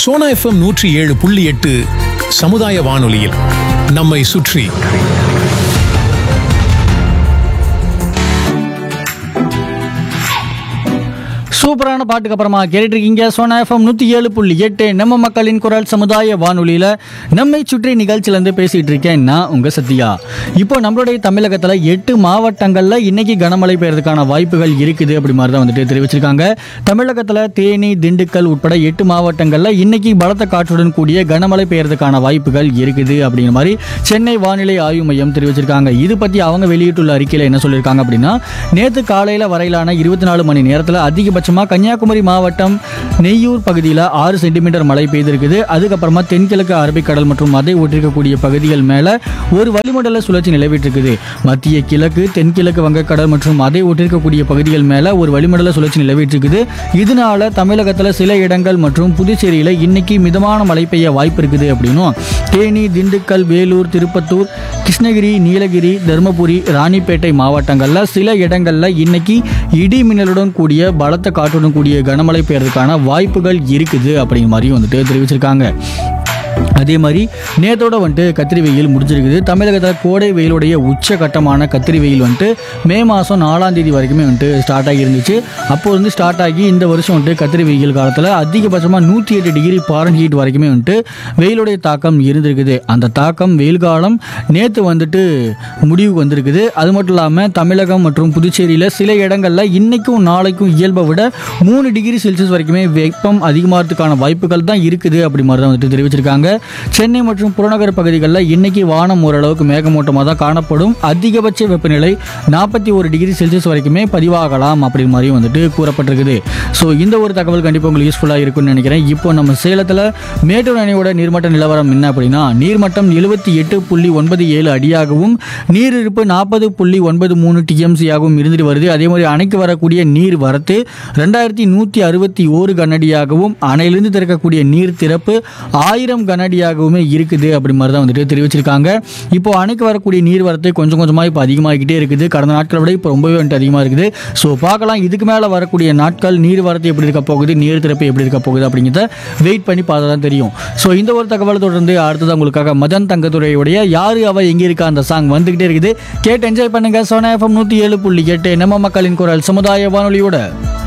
Sona FM நூற்றி ஏழு புள்ளி எட்டு சமுதாய வானொலியில் நம்மை சுற்றி சூப்பரான பாட்டுக்கு அப்புறமா கேட்டுட்டு இருக்கீங்க சோனா எஃப்எம் நூற்றி ஏழு புள்ளி எட்டு நம்ம மக்களின் குரல் சமுதாய வானொலியில் நம்மை சுற்றி நிகழ்ச்சியிலேருந்து பேசிகிட்டு இருக்கேன் நான் உங்கள் சத்யா இப்போ நம்மளுடைய தமிழகத்தில் எட்டு மாவட்டங்களில் இன்னைக்கு கனமழை பெய்யறதுக்கான வாய்ப்புகள் இருக்குது அப்படி மாதிரி தான் வந்துட்டு தெரிவிச்சிருக்காங்க தமிழகத்தில் தேனி திண்டுக்கல் உட்பட எட்டு மாவட்டங்களில் இன்னைக்கு பலத்த காற்றுடன் கூடிய கனமழை பெய்யறதுக்கான வாய்ப்புகள் இருக்குது அப்படிங்கிற மாதிரி சென்னை வானிலை ஆய்வு மையம் தெரிவிச்சிருக்காங்க இது பற்றி அவங்க வெளியிட்டுள்ள அறிக்கையில் என்ன சொல்லியிருக்காங்க அப்படின்னா நேற்று காலையில் வரையிலான இருபத்தி நாலு மணி நேரத்தில் அதிகபட்சமாக கன்னியாகுமரி மாவட்டம் நெய்யூர் பகுதியில் ஆறு சென்டிமீட்டர் மழை பெய்திருக்குது அதுக்கப்புறமா தென்கிழக்கு அரபிக்கடல் மற்றும் அதை ஒட்டிருக்கக்கூடிய பகுதிகள் மேலே ஒரு வளிமண்டல சுழற்சி நிலவிட்டிருக்குது மத்திய கிழக்கு தென்கிழக்கு வங்கக்கடல் மற்றும் அதை ஒட்டிருக்கக்கூடிய பகுதிகள் மேலே ஒரு வளிமண்டல சுழற்சி நிலவிட்டிருக்குது இதனால தமிழகத்தில் சில இடங்கள் மற்றும் புதுச்சேரியில் இன்னைக்கு மிதமான மழை பெய்ய வாய்ப்பு இருக்குது அப்படின்னும் தேனி திண்டுக்கல் வேலூர் திருப்பத்தூர் கிருஷ்ணகிரி நீலகிரி தருமபுரி ராணிப்பேட்டை மாவட்டங்களில் சில இடங்களில் இன்னைக்கு இடி மின்னலுடன் கூடிய பலத்த காற்றுடன் கூடிய கனமழை பெய்யறதுக்கான வாய்ப்புகள் இருக்குது அப்படிங்கிற மாதிரியும் வந்துட்டு தெரிவிச்சிருக்காங்க அதே மாதிரி நேத்தோட வந்துட்டு கத்திரி வெயில் முடிஞ்சிருக்குது தமிழகத்தில் கோடை வெயிலுடைய உச்சகட்டமான கத்திரி வெயில் வந்துட்டு மே மாதம் நாலாம் தேதி வரைக்குமே வந்துட்டு ஸ்டார்ட் ஆகி இருந்துச்சு அப்போ வந்து ஸ்டார்ட் ஆகி இந்த வருஷம் வந்துட்டு கத்திரி வெயில் காலத்தில் அதிகபட்சமாக நூற்றி எட்டு டிகிரி பாரன் ஹீட் வரைக்குமே வந்துட்டு வெயிலுடைய தாக்கம் இருந்திருக்குது அந்த தாக்கம் வெயில் காலம் நேற்று வந்துட்டு முடிவுக்கு வந்திருக்குது அது மட்டும் இல்லாமல் தமிழகம் மற்றும் புதுச்சேரியில் சில இடங்களில் இன்னைக்கும் நாளைக்கும் இயல்பை விட மூணு டிகிரி செல்சியஸ் வரைக்குமே வெப்பம் அதிகமாகிறதுக்கான வாய்ப்புகள் தான் இருக்குது அப்படி மாதிரி தான் வந்துட்டு தெரிவிச்சிருக்காங்க சென்னை மற்றும் புறநகர் பகுதிகளில் இன்னைக்கு வானம் ஓரளவுக்கு மேகமூட்டமாக தான் காணப்படும் அதிகபட்ச வெப்பநிலை நாற்பத்தி ஒரு டிகிரி செல்சியஸ் வரைக்குமே பதிவாகலாம் அப்படிங்கிற மாதிரியும் வந்துட்டு கூறப்பட்டிருக்குது ஸோ இந்த ஒரு தகவல் கண்டிப்பாக உங்களுக்கு யூஸ்ஃபுல்லாக இருக்கும்னு நினைக்கிறேன் இப்போ நம்ம சேலத்தில் மேட்டூர் அணையோட நீர்மட்ட நிலவரம் என்ன அப்படின்னா நீர்மட்டம் எழுபத்தி எட்டு புள்ளி ஒன்பது ஏழு அடியாகவும் நீரிருப்பு நாற்பது புள்ளி ஒன்பது மூணு டிஎம்சியாகவும் இருந்துட்டு வருது அதே மாதிரி அணைக்கு வரக்கூடிய நீர் வரத்து ரெண்டாயிரத்தி நூற்றி அறுபத்தி ஓரு கனஅடியாகவும் அணையிலிருந்து திறக்கக்கூடிய நீர் திறப்பு ஆயிரம் கனஅடியாகவுமே இருக்குது அப்படி மாதிரி தான் வந்துட்டு தெரிவிச்சிருக்காங்க இப்போ அணைக்கு வரக்கூடிய நீர் வரத்து கொஞ்சம் கொஞ்சமாக இப்போ அதிகமாகிக்கிட்டே இருக்குது கடந்த நாட்களை விட இப்போ ரொம்பவே வந்துட்டு அதிகமாக இருக்குது ஸோ பார்க்கலாம் இதுக்கு மேலே வரக்கூடிய நாட்கள் நீர் வரத்து எப்படி இருக்க போகுது நீர் திறப்பு எப்படி இருக்க போகுது அப்படிங்கிறத வெயிட் பண்ணி பார்த்தா தான் தெரியும் ஸோ இந்த ஒரு தகவலை தொடர்ந்து அடுத்தது உங்களுக்காக மதன் தங்கத்துறையுடைய யாரு அவ எங்கே இருக்கா அந்த சாங் வந்துகிட்டே இருக்குது கேட்டு என்ஜாய் பண்ணுங்க சோனா எஃப்எம் நூற்றி ஏழு புள்ளி எட்டு நம்ம மக்களின் குரல் சமுதாய வானொலியோட